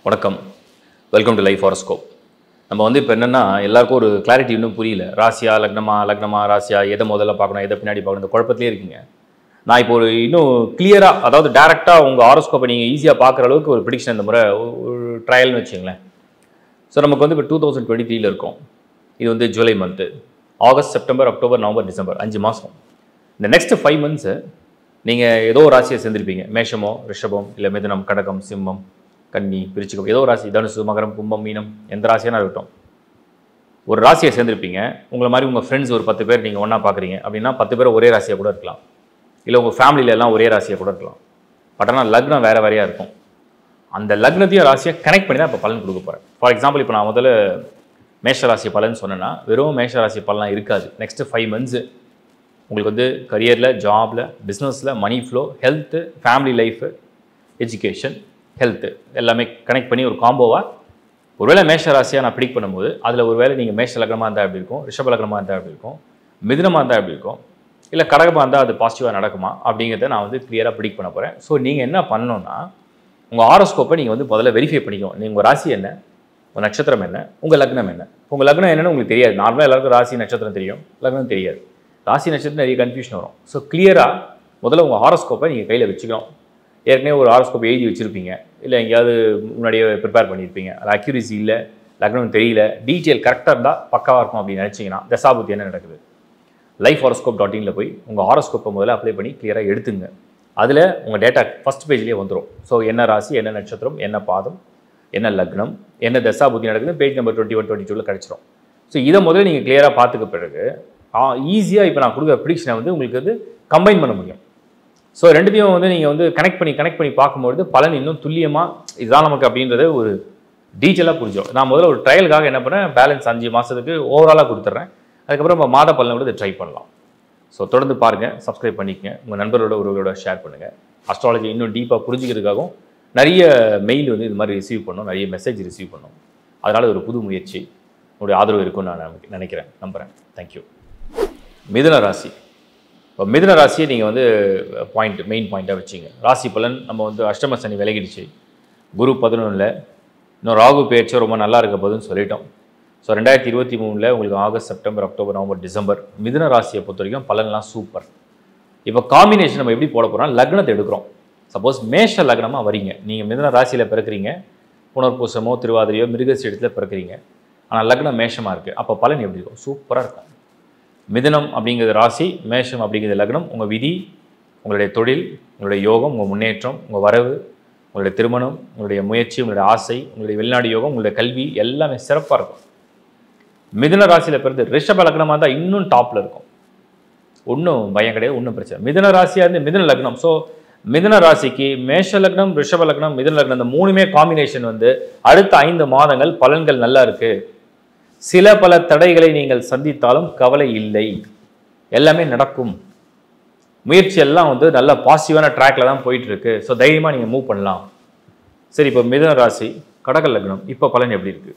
வணக்கம் welcome to life horoscope நம்ம வந்து இப்போ என்னென்னா எல்லாருக்கும் ஒரு கிளாரிட்டி இன்னும் புரியல ராசியா லக்னமா லக்னமா ராசியா எதை முதல்ல பார்க்கணும் எதை பின்னாடி பார்க்கணும் இந்த குழப்பத்திலே இருக்கீங்க நான் இப்போ ஒரு இன்னும் கிளியராக அதாவது டேரெக்டாக உங்கள் ஹாரோஸ்கோப்பை நீங்கள் ஈஸியாக பார்க்குற அளவுக்கு ஒரு ப்ரிடிக்ஷன் இந்த முறை ஒரு- ஒரு ட்ரையல்னு வச்சுங்களேன் ஸோ நமக்கு வந்து இப்போ டூ தௌசண்ட் டுவெண்ட்டி த்ரீல இருக்கோம் இது வந்து July month August September October November December அஞ்சு மாதம் இந்த நெக்ஸ்ட் ஃபைவ் மந்த்ஸு நீங்கள் ஏதோ ஒரு ராசியை சேர்ந்திருப்பீங்க மேஷமோ ரிஷபம் இல்லை மிதுனம் கடகம் சிம்மம் கன்னி விருச்சிகம் ஏதோ ஒரு ராசி தனுசு மகரம் கும்பம் மீனம் எந்த ராசியான இருக்கட்டும் ஒரு ராசியை சேர்ந்திருப்பீங்க உங்களை மாதிரி உங்கள் ஃப்ரெண்ட்ஸ் ஒரு பத்து பேர் நீங்கள் ஒன்றா பார்க்குறீங்க அப்படின்னா பத்து பேர் ஒரே ராசியாக கூட இருக்கலாம் இல்லை உங்கள் ஃபேமிலியில எல்லாம் ஒரே ராசியாக கூட இருக்கலாம் பட் ஆனால் லக்னம் வேறு வேறையாக இருக்கும் அந்த லக்னத்தையும் ராசியை கனெக்ட் பண்ணி தான் இப்போ பலன் கொடுக்க போகிறேன் ஃபார் எக்ஸாம்பிள் இப்போ நான் முதல்ல மேஷ ராசி பலன் சொன்னேன்னா வெறும் மேஷ ராசி பலன்லாம் இருக்காது நெக்ஸ்ட் ஃபைவ் மந்த்ஸு உங்களுக்கு வந்து கரியரில் ஜாபில் பிஸ்னஸில் money flow health family life education health எல்லாமே கனெக்ட் பண்ணி ஒரு காம்போவாக ஒருவேளை மேஷ ராசியாக நான் ப்ரிடிக் பண்ணும்போது அதில் ஒருவேளை நீங்கள் மேஷ லக்னமாக இருந்தால் எப்படி இருக்கும் ரிஷப லக்னமாக இருந்தால் எப்படி இருக்கும் மிதுனமாக இருந்தால் எப்படி இருக்கும் இல்லை கடகமாக இருந்தால் அது பாசிட்டிவாக நடக்குமா அப்படிங்கிறத நான் வந்து கிளியராக ப்ரிடிக் பண்ண போகிறேன் ஸோ நீங்கள் என்ன பண்ணணும்னா உங்கள் ஆரோஸ்கோப்பை நீங்கள் வந்து முதல்ல வெரிஃபை பண்ணிக்கணும் நீங்கள் உங்கள் ராசி என்ன உங்கள் நட்சத்திரம் என்ன உங்கள் லக்னம் என்ன உங்கள் லக்னம் என்னன்னு உங்களுக்கு தெரியாது நார்மலாக எல்லாருக்கும் ராசி நட்சத்திரம் தெரியும் லக்னம் தெரியாது ராசி நட்சத்திரம் நிறைய கன்ஃபியூஷன் வரும் ஸோ கிளியராக முதல்ல உங்கள் ஹாரோஸ்கோப்பை நீங்கள் கையில் வச்சுக்கணும் ஏற்கனவே ஒரு ஹாரோஸ்கோப் எழுதி வச்சுருப்பீங்க இல்லை எங்கேயாவது முன்னாடியே ப்ரிப்பேர் பண்ணியிருப்பீங்க அது அக்யூரிசி இல்லை லக்னம் தெரியல டீட்டெயில் கரெக்டாக இருந்தால் பக்காவாக இருக்கும் அப்படின்னு நினச்சிங்கன்னா தசாபுத்தி என்ன நடக்குது லைஃப் ஹாரோஸ்கோப் டாட் இனில் போய் உங்கள் ஹாரோஸ்கோப்பை முதல்ல அப்ளை பண்ணி கிளியராக எடுத்துங்க அதில் உங்கள் டேட்டா ஃபஸ்ட் பேஜ்லேயே வந்துடும் ஸோ என்ன ராசி என்ன நட்சத்திரம் என்ன பாதம் என்ன லக்னம் என்ன தசா புத்தி நடக்குது page number twenty one twenty டூவில் கிடச்சிரும் ஸோ இதை முதல்ல நீங்கள் கிளியராக பார்த்துக்க பிறகு ஈஸியாக இப்போ நான் கொடுக்குற ப்ரிடிக்ஷனை வந்து உங்களுக்கு வந்து கம்பைன் பண்ண முடியும் ஸோ ரெண்டுத்தையும் வந்து நீங்கள் வந்து கனெக்ட் பண்ணி கனெக்ட் பண்ணி பார்க்கும்பொழுது பலன் இன்னும் துல்லியமாக இதுதான் நமக்கு அப்படின்றத ஒரு டீட்டெயிலாக புரிஞ்சிடும் நான் முதல்ல ஒரு ட்ரையலுக்காக என்ன பண்ணேன் பேலன்ஸ் அஞ்சு மாதத்துக்கு ஓவராலாக கொடுத்துட்றேன் அதுக்கப்புறம் நம்ம மாத பலனை கூட இதை ட்ரை பண்ணலாம் ஸோ தொடர்ந்து பாருங்கள் சப்ஸ்கிரைப் பண்ணிக்கங்க உங்கள் நண்பரோட உறவுகளோட ஷேர் பண்ணுங்கள் அஸ்ட்ராலஜி இன்னும் டீப்பாக புரிஞ்சுக்கிறதுக்காகவும் நிறைய மெயில் வந்து இது மாதிரி ரிசீவ் பண்ணோம் நிறைய மெசேஜ் ரிசீவ் பண்ணோம் அதனால் ஒரு புது முயற்சி உங்களுடைய ஆதரவு இருக்கும்னு நான் நினைக்க- நினைக்கிறேன் நம்புகிறேன் தேங்க்யூ மிதுன ராசி இப்போ மிதுன ராசியை நீங்கள் வந்து பாயிண்ட் மெயின் பாயிண்ட்டாக வச்சிங்க ராசி பலன் நம்ம வந்து அஷ்டம சனி விலகிடுச்சு குரு பதினொன்றில் இன்னும் ராகு பேச்சு ரொம்ப நல்லா இருக்க போதுன்னு சொல்லிட்டோம் ஸோ ரெண்டாயிரத்தி இருபத்தி மூணில் உங்களுக்கு August September October November December மிதுன ராசியை பொறுத்த வரைக்கும் பலன்லாம் சூப்பர் இப்போ காம்பினேஷன் நம்ம எப்படி போட போகிறோம் லக்னத்தை எடுக்கிறோம் சப்போஸ் மேஷ லக்னமாக வரீங்க நீங்கள் மிதுன ராசியில் பிறக்கிறீங்க புனர்பூசமோ திருவாதிரையோ மிருகசீடத்தில் பிறக்கிறீங்க ஆனால் லக்னம் மேஷமாக இருக்குது அப்போ பலன் எப்படி இருக்கும் சூப்பராக இருக்கும் மிதுனம் அப்படிங்கிறது ராசி மேஷம் அப்படிங்கிறது லக்னம் உங்கள் விதி உங்களுடைய தொழில் உங்களுடைய யோகம் உங்கள் முன்னேற்றம் உங்கள் வரவு உங்களுடைய திருமணம் உங்களுடைய முயற்சி உங்களுடைய ஆசை உங்களுடைய வெளிநாடு யோகம் உங்களுடைய கல்வி எல்லாமே சிறப்பாக இருக்கும் மிதுன ராசியில் பிறந்து ரிஷப லக்னமாக இருந்தால் இன்னும் டாப்பில் இருக்கும் ஒன்றும் பயம் கிடையாது ஒன்றும் பிரச்சனை மிதுன ராசியாக இருந்து மிதுன லக்னம் ஸோ மிதுன ராசிக்கு மேஷ லக்னம் ரிஷப லக்னம் மிதுன லக்னம் இந்த மூணுமே காம்பினேஷன் வந்து அடுத்த ஐந்து மாதங்கள் பலன்கள் நல்லா இருக்கு சில பல தடைகளை நீங்கள் சந்தித்தாலும் கவலை இல்லை எல்லாமே நடக்கும் முயற்சி எல்லாம் வந்து நல்ல பாசிட்டிவான ட்ராக்ல தான் போயிட்டு இருக்கு ஸோ தைரியமாக நீங்கள் மூவ் பண்ணலாம் சரி இப்போ மிதுன ராசி கடக லக்னம் இப்போ பலன் எப்படி இருக்கு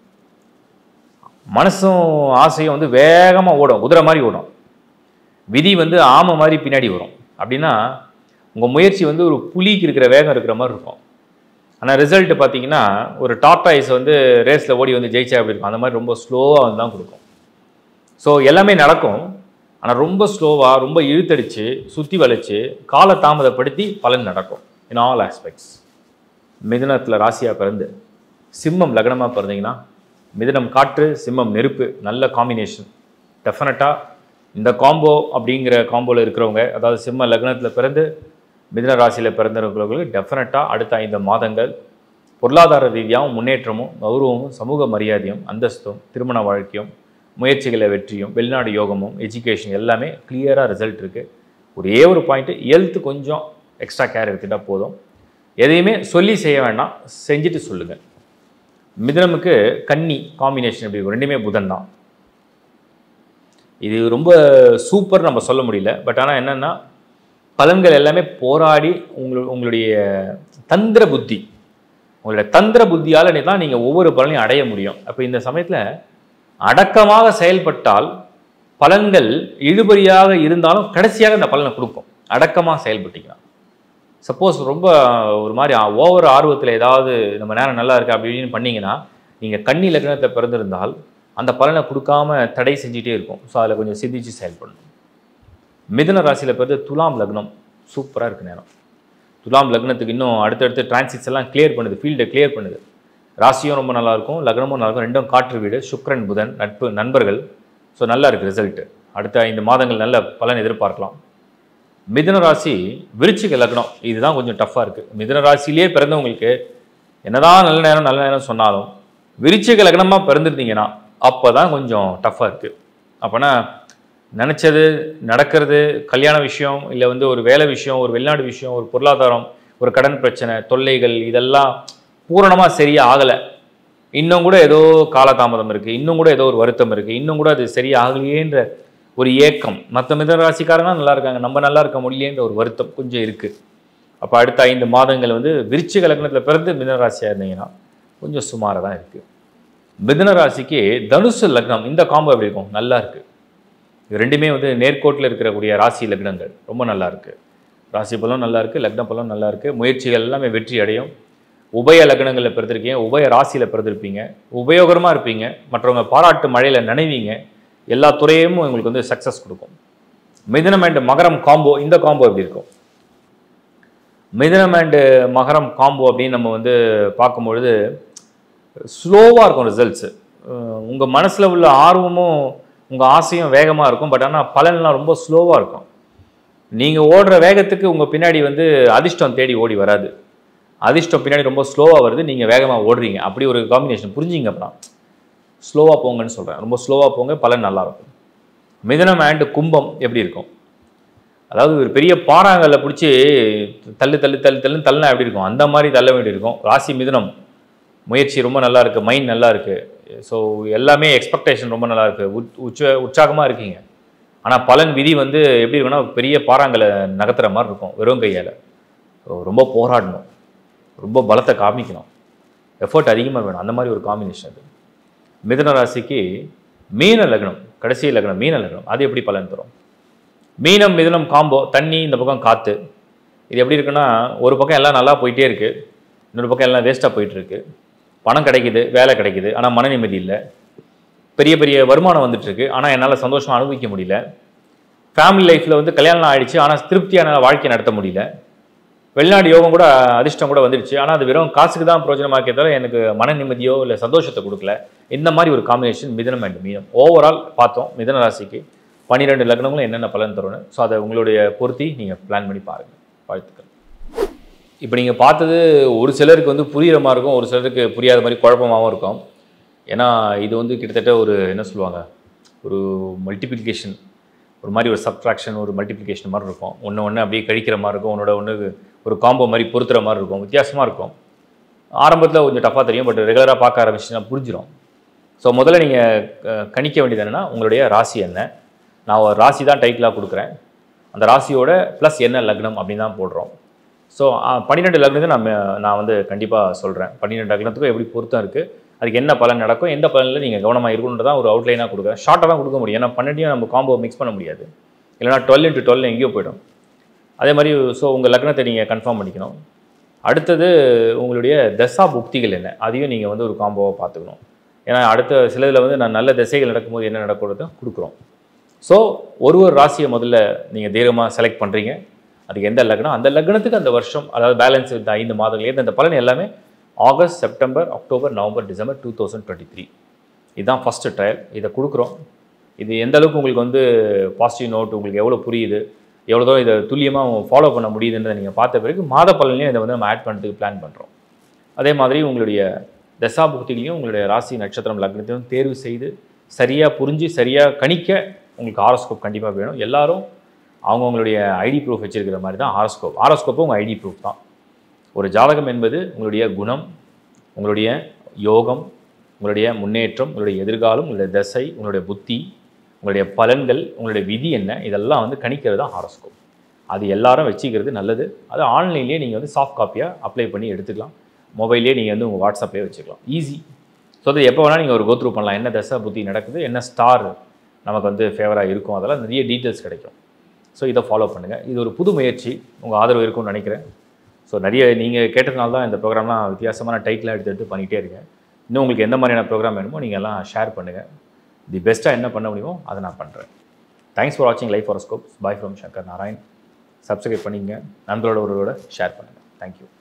மனசும் ஆசையும் வந்து வேகமாக ஓடும் குதிரை மாதிரி ஓடும் விதி வந்து ஆமை மாதிரி பின்னாடி வரும் அப்படின்னா உங்கள் முயற்சி வந்து ஒரு புலிக்கு இருக்கிற வேகம் இருக்கிற மாதிரி இருக்கும் ஆனால் ரிசல்ட் பார்த்தீங்கன்னா ஒரு டாட்டாய்ஸ் வந்து ரேஸில் ஓடி வந்து ஜெயிச்சா எப்படி இருக்கும் அந்த மாதிரி ரொம்ப ஸ்லோவாக வந்து தான் கொடுக்கும் ஸோ எல்லாமே நடக்கும் ஆனால் ரொம்ப ஸ்லோவாக ரொம்ப இழுத்தடிச்சு சுற்றி வளைச்சு கால தாமதப்படுத்தி பலன் நடக்கும் இன் ஆல் ஆஸ்பெக்ட்ஸ் மிதுனத்தில் ராசியாக பிறந்து சிம்மம் லக்னமாக பிறந்தீங்கன்னா மிதுனம் காற்று சிம்மம் நெருப்பு நல்ல காம்பினேஷன் டெஃபினட்டாக இந்த காம்போ அப்படிங்கிற காம்போவில் இருக்கிறவங்க அதாவது சிம்ம லக்னத்தில் பிறந்து மிதுன ராசியில் பிறந்தவர்களுக்கு டெஃபினட்டாக அடுத்த ஐந்து மாதங்கள் பொருளாதார ரீதியாகவும் முன்னேற்றமும் கௌரவமும் சமூக மரியாதையும் அந்தஸ்தும் திருமண வாழ்க்கையும் முயற்சிகளை வெற்றியும் வெளிநாடு யோகமும் எஜுகேஷன் எல்லாமே கிளியராக ரிசல்ட் இருக்குது ஒரே ஒரு பாயிண்ட்டு ஹெல்த் கொஞ்சம் எக்ஸ்ட்ரா கேர் எடுத்துட்டால் போதும் எதையுமே சொல்லி செய்ய வேண்டாம் செஞ்சுட்டு சொல்லுங்கள் மிதுனமுக்கு கன்னி காம்பினேஷன் எப்படி இருக்கும் ரெண்டுமே புதன் தான் இது ரொம்ப சூப்பர் நம்ம சொல்ல முடியல பட் ஆனால் என்னென்னா பலன்கள் எல்லாமே போராடி உங்களு உங்களுடைய தந்திர புத்தி உங்களுடைய தந்திர புத்தியால் தான் நீங்கள் ஒவ்வொரு பலனையும் அடைய முடியும் அப்போ இந்த சமயத்தில் அடக்கமாக செயல்பட்டால் பலன்கள் இழுபறியாக இருந்தாலும் கடைசியாக இந்த பலனை கொடுக்கும் அடக்கமாக செயல்பட்டீங்கன்னா சப்போஸ் ரொம்ப ஒரு மாதிரி ஓவர் ஆர்வத்தில் ஏதாவது நம்ம நேரம் நல்லா இருக்கு அப்படி இப்படின்னு பண்ணீங்கன்னா நீங்கள் கன்னி லக்னத்தை பிறந்திருந்தால் அந்த பலனை கொடுக்காம தடை செஞ்சுட்டே இருக்கும் ஸோ அதில் கொஞ்சம் சிந்திச்சு செயல்படணும் மிதுன ராசியில் பிறந்து துலாம் லக்னம் சூப்பராக இருக்கு நேரம் துலாம் லக்னத்துக்கு இன்னும் அடுத்தடுத்து டிரான்சிட்ஸ் எல்லாம் கிளியர் பண்ணுது ஃபீல்டை கிளியர் பண்ணுது ராசியும் ரொம்ப நல்லா இருக்கும் லக்னமும் நல்லா இருக்கும் ரெண்டும் காற்று வீடு சுக்கிரன் புதன் நட்பு நண்பர்கள் ஸோ நல்லா இருக்குது ரிசல்ட்டு அடுத்த ஐந்து மாதங்கள் நல்ல பலன் எதிர்பார்க்கலாம் மிதுன ராசி விருச்சிக லக்னம் இதுதான் கொஞ்சம் டஃப்பாக இருக்குது மிதுன ராசியிலே பிறந்தவங்களுக்கு என்னதான் நல்ல நேரம் நல்ல நேரம் சொன்னாலும் விருச்சிக லக்னமாக பிறந்திருந்தீங்கன்னா அப்போ தான் கொஞ்சம் டஃப்பாக இருக்குது அப்போனா நினச்சது நடக்கிறது கல்யாண விஷயம் இல்லை வந்து ஒரு வேலை விஷயம் ஒரு வெளிநாடு விஷயம் ஒரு பொருளாதாரம் ஒரு கடன் பிரச்சனை தொல்லைகள் இதெல்லாம் பூரணமாக சரியா ஆகலை இன்னும் கூட ஏதோ காலதாமதம் இருக்குது இன்னும் கூட ஏதோ ஒரு வருத்தம் இருக்குது இன்னும் கூட அது சரியா ஆகலையேன்ற ஒரு ஏக்கம் மற்ற மிதன ராசிக்காரங்க நல்லா இருக்காங்க நம்ம நல்லா இருக்க முடியலேன்ற ஒரு வருத்தம் கொஞ்சம் இருக்குது அப்போ அடுத்த ஐந்து மாதங்கள் வந்து விருச்சிக லக்னத்தில் பிறந்து மிதன ராசியாக இருந்தீங்கன்னா கொஞ்சம் சுமாராக தான் இருக்குது மிதன ராசிக்கு தனுசு லக்னம் இந்த காம்போ எப்படி இருக்கும் நல்லா இருக்குது இது ரெண்டுமே வந்து நேர்கோட்டில் இருக்கக்கூடிய ராசி லக்னங்கள் ரொம்ப நல்லா இருக்கு ராசி பலம் நல்லா இருக்கு லக்ன பலம் நல்லா இருக்கு முயற்சிகள் எல்லாமே வெற்றி அடையும் உபய லக்னங்களில் பிறந்திருக்கீங்க உபய ராசியில் பிறந்திருப்பீங்க உபயோகரமாக இருப்பீங்க மற்றவங்க பாராட்டு மழையில் நனைவீங்க எல்லா துறையும் உங்களுக்கு வந்து சக்ஸஸ் கொடுக்கும் மிதுனம் அண்ட் மகரம் காம்போ இந்த காம்போ எப்படி இருக்கும் மிதுனம் அண்ட் மகரம் காம்போ அப்படின்னு நம்ம வந்து பார்க்கும்பொழுது ஸ்லோவாக இருக்கும் ரிசல்ட்ஸு உங்கள் மனசில் உள்ள ஆர்வமும் உங்கள் ஆசையும் வேகமாக இருக்கும் பட் ஆனால் பலன்லாம் ரொம்ப ஸ்லோவாக இருக்கும் நீங்கள் ஓடுற வேகத்துக்கு உங்கள் பின்னாடி வந்து அதிர்ஷ்டம் தேடி ஓடி வராது அதிர்ஷ்டம் பின்னாடி ரொம்ப ஸ்லோவாக வருது நீங்கள் வேகமாக ஓடுறீங்க அப்படி ஒரு காம்பினேஷன் புரிஞ்சிங்க அப்புறம் ஸ்லோவாக போங்கன்னு சொல்கிறேன் ரொம்ப ஸ்லோவாக போங்க பலன் நல்லா இருக்கும் மிதனம் அண்ட் கும்பம் எப்படி இருக்கும் அதாவது ஒரு பெரிய பாறாங்கல்ல பிடிச்சி தள்ளு தள்ளு தள்ளு தள்ளுன்னு தள்ளுனா எப்படி இருக்கும் அந்த மாதிரி தள்ள வேண்டி இருக்கும் ராசி மிதுனம் முயற்சி ரொம்ப நல்லா இருக்குது மைண்ட் நல்லா இருக்குது ஸோ எல்லாமே எக்ஸ்பெக்டேஷன் ரொம்ப நல்லா இருக்குது உச் உச்ச உற்சாகமாக இருக்கீங்க ஆனால் பலன் விதி வந்து எப்படி இருக்குன்னா பெரிய பாறாங்கலை நகர்த்துற மாதிரி இருக்கும் வெறும் கையால் ஸோ ரொம்ப போராடணும் ரொம்ப பலத்தை காமிக்கணும் எஃபர்ட் அதிகமாக வேணும் அந்த மாதிரி ஒரு காம்பினேஷன் அது மிதுன ராசிக்கு மீன லக்னம் கடைசி லக்னம் மீன லக்னம் அது எப்படி பலன் தரும் மீனம் மிதுனம் காம்போ தண்ணி இந்த பக்கம் காற்று இது எப்படி இருக்குன்னா ஒரு பக்கம் எல்லாம் நல்லா போயிட்டே இருக்குது இன்னொரு பக்கம் எல்லாம் வேஸ்ட்டாக போயிட்டுருக்கு பணம் கிடைக்குது வேலை கிடைக்குது ஆனால் மன நிம்மதி இல்லை பெரிய பெரிய வருமானம் வந்துட்டுருக்கு ஆனால் என்னால் சந்தோஷமாக அனுபவிக்க முடியல ஃபேமிலி லைஃப்பில் வந்து கல்யாணம் ஆயிடுச்சு ஆனால் திருப்தியான வாழ்க்கை நடத்த முடியல வெளிநாடு யோகம் கூட அதிர்ஷ்டம் கூட வந்துடுச்சு ஆனால் அது வெறும் காசுக்கு தான் பிரயோஜனமாக இருக்கே தவிர எனக்கு மன நிம்மதியோ இல்லை சந்தோஷத்தை கொடுக்கல இந்த மாதிரி ஒரு காம்பினேஷன் மிதனம் அண்ட் மீனம் ஓவரால் பார்த்தோம் மிதன ராசிக்கு பன்னிரெண்டு லக்னங்களும் என்னென்ன பலன் தரும்னு ஸோ அதை உங்களுடைய பொருத்தி நீங்கள் பிளான் பண்ணி பாருங்கள் வாழ்த்துக்கள் இப்போ நீங்கள் பார்த்தது ஒரு சிலருக்கு வந்து புரிகிற மாதிரி இருக்கும் ஒரு சிலருக்கு புரியாத மாதிரி குழப்பமாகவும் இருக்கும் ஏன்னா இது வந்து கிட்டத்தட்ட ஒரு என்ன சொல்லுவாங்க ஒரு மல்டிப்ளிகேஷன் ஒரு மாதிரி ஒரு சப்ட்ராக்ஷன் ஒரு மல்டிப்ளிகேஷன் மாதிரி இருக்கும் ஒன்று ஒன்று அப்படியே கழிக்கிற மாதிரி இருக்கும் ஒன்னோட ஒன்று ஒரு காம்போ மாதிரி பொருத்துற மாதிரி இருக்கும் வித்தியாசமாக இருக்கும் ஆரம்பத்தில் கொஞ்சம் டஃப்பாக தெரியும் பட் ரெகுலராக பார்க்க ஆரம்பிச்சுன்னா புரிஞ்சிடும் ஸோ முதல்ல நீங்கள் கணிக்க வேண்டியது என்னென்னா உங்களுடைய ராசி என்ன நான் ஒரு ராசி தான் டைட்டிலாக கொடுக்குறேன் அந்த ராசியோட ப்ளஸ் என்ன லக்னம் அப்படின்னு தான் போடுறோம் ஸோ பன்னிரெண்டு லக்னத்தை நான் மே- நான் வந்து கண்டிப்பாக சொல்கிறேன் பன்னிரெண்டு லக்னத்துக்கும் எப்படி பொருத்தம் இருக்குது அதுக்கு என்ன பலன் நடக்கும் எந்த பலனில் நீங்கள் கவனமாக இருக்கணுன்றதான் ஒரு அவுட்லைனாக கொடுக்குறேன் ஷார்ட்டாக தான் கொடுக்க முடியும் ஏன்னா பன்னெண்டையும் நம்ம காம்போ மிக்ஸ் பண்ண முடியாது இல்லைனா டுவெல் இன்ட்டு டுவெல் எங்கேயோ போயிடும் அதே மாதிரி ஸோ உங்கள் லக்னத்தை நீங்கள் கன்ஃபார்ம் பண்ணிக்கணும் அடுத்தது உங்களுடைய தசா புக்திகள் என்ன அதையும் நீங்கள் வந்து ஒரு காம்போவாக பார்த்துக்கணும் ஏன்னா அடுத்த சிலதில் வந்து நான் நல்ல திசைகள் நடக்கும்போது என்ன நடக்கிறத கொடுக்குறோம் ஸோ ஒரு ஒரு ராசியை முதல்ல நீங்கள் தீரமாக செலக்ட் பண்ணுறீங்க அதுக்கு எந்த லக்னம் அந்த லக்னத்துக்கு அந்த வருஷம் அதாவது பேலன்ஸ் இந்த ஐந்து மாதங்கள் ஏன்னா இந்த பலன் எல்லாமே August September October November December two thousand twenty three இதுதான் ஃபஸ்ட்டு ட்ரையல் இதை கொடுக்குறோம் இது எந்த அளவுக்கு உங்களுக்கு வந்து பாசிட்டிவ் நோட் உங்களுக்கு எவ்வளோ புரியுது எவ்வளோ தூரம் இதை துல்லியமாக ஃபாலோ பண்ண முடியுதுன்றதை நீங்கள் பார்த்த பிறகு மாத பலன்லையும் இதை வந்து நம்ம ஆட் பண்ணுறதுக்கு பிளான் பண்ணுறோம் அதே மாதிரி உங்களுடைய தசாபுக்திகளையும் உங்களுடைய ராசி நட்சத்திரம் லக்னத்தையும் தேர்வு செய்து சரியாக புரிஞ்சு சரியாக கணிக்க உங்களுக்கு ஆரோஸ்கோப் கண்டிப்பாக வேணும் எல்லாரும் அவங்கவுங்களுடைய ஐடி ப்ரூஃப் வச்சிருக்கிற மாதிரி தான் ஆரோஸ்கோப் ஆரோஸ்கோப்பும் உங்கள் ஐடி ப்ரூஃப் தான் ஒரு ஜாதகம் என்பது உங்களுடைய குணம் உங்களுடைய யோகம் உங்களுடைய முன்னேற்றம் உங்களுடைய எதிர்காலம் உங்களுடைய தசை உங்களுடைய புத்தி உங்களுடைய பலன்கள் உங்களுடைய விதி என்ன இதெல்லாம் வந்து கணிக்கிறது தான் ஹாரோஸ்கோப் அது எல்லாரும் வச்சுக்கிறது நல்லது அது ஆன்லைன்லேயே நீங்கள் வந்து சாஃப்ட் காப்பியாக அப்ளை பண்ணி எடுத்துக்கலாம் மொபைல்லேயே நீங்கள் வந்து உங்கள் வாட்ஸ்அப்லேயே வச்சுக்கலாம் ஈஸி ஸோ அது எப்போ வேணால் நீங்கள் ஒரு கோத்ரூ பண்ணலாம் என்ன தசை புத்தி நடக்குது என்ன ஸ்டார் நமக்கு வந்து ஃபேவராக இருக்கும் அதெல்லாம் நிறைய டீட்டெயில்ஸ் கிடைக்கும் ஸோ இதை ஃபாலோ பண்ணுங்கள் இது ஒரு புது முயற்சி உங்கள் ஆதரவு இருக்கும்னு நினைக்கிறேன் ஸோ நிறைய நீங்கள் கேட்டதுனால தான் இந்த ப்ரோக்ராம்லாம் வித்தியாசமான டைட்டிலாக எடுத்து எடுத்து பண்ணிகிட்டே இருக்கேன் இன்னும் உங்களுக்கு எந்த மாதிரியான ப்ரோக்ராம் வேணுமோ நீங்கள் எல்லாம் ஷேர் பண்ணுங்கள் தி பெஸ்ட்டாக என்ன பண்ண முடியுமோ அதை நான் பண்ணுறேன் தேங்க்ஸ் ஃபார் வாட்சிங் life horoscope bye from Shankar Narayan subscribe பண்ணிங்க நண்பரோட ஒருவரோட ஷேர் பண்ணுங்கள் தேங்க்யூ